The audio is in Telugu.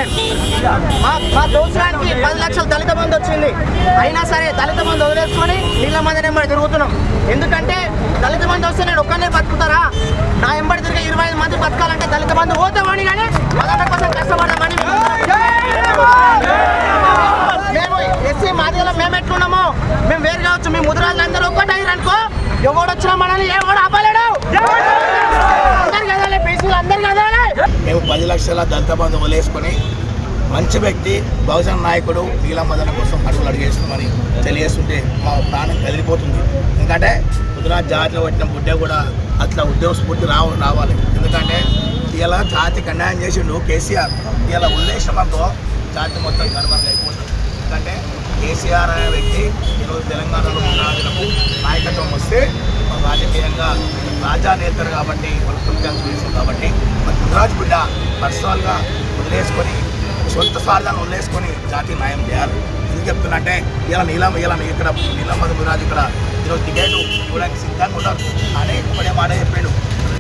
నేను మా మా దోషానికి పది లక్షల దళిత బంధు వచ్చింది అయినా సరే దళిత బంధు వదిలేసుకొని నీళ్ళ మంది నెంబడి తిరుగుతున్నాం ఎందుకంటే దళిత బంధు వస్తే నేను ఒక్కనే బతుకుతారా నా ఎంబడి తిరిగే ఇరవై ఐదు మంది బతకాలంటే దళిత బంధు పోతామని కానీ మొదట కోసం కష్టపడమని మేము ఎస్సీ మాదిగలో మేము ఎట్లున్నామో మేము వేరు కావచ్చు మీ ముదిరాజులందరూ ఒక్కటైరు అనుకో ఎవడు వచ్చినా మనల్ని ఎవడు ఆపలేడు అందరు కదాలే పేసులు అందరు కదాలే మేము పది లక్షల దళిత బంధు వదిలేసుకొని మంచి వ్యక్తి బహుజన నాయకుడు నీలమదన కోసం అడుగులు అడిగేస్తున్నామని తెలియజేస్తుంటే మా ప్రాణం కదిలిపోతుంది ఎందుకంటే గుజరాత్ జాతిలో వచ్చిన బుడ్డ కూడా అట్లా ఉద్యోగ స్ఫూర్తి రావ రావాలి ఎందుకంటే ఇలా జాతికి అన్యాయం చేసిండు కేసీఆర్ ఇలా ఉల్లేశం అనుకో జాతి మొత్తం గర్వంగా అయిపోతుంది ఎందుకంటే కేసీఆర్ అనే వ్యక్తి ఈరోజు తెలంగాణలో రాజులకు నాయకత్వం వస్తే రాజకీయంగా రాజా నేతలు కాబట్టి వాళ్ళు కృత్యాలు చేశారు కాబట్టి మరి గుజరాత్ బిడ్డ పర్సనల్గా వదిలేసుకొని సొంత స్వార్థాన్ని వదిలేసుకొని జాతి న్యాయం చేయాలి ఎందుకు చెప్తున్నట్టే ఇలా నీలం ఇలా ఇక్కడ నీలం మధు గుజరాత్ ఇక్కడ ఈరోజు టికెట్ చూడడానికి సిద్ధంగా ఉన్నారు కానీ ఒకటే మాట చెప్పాడు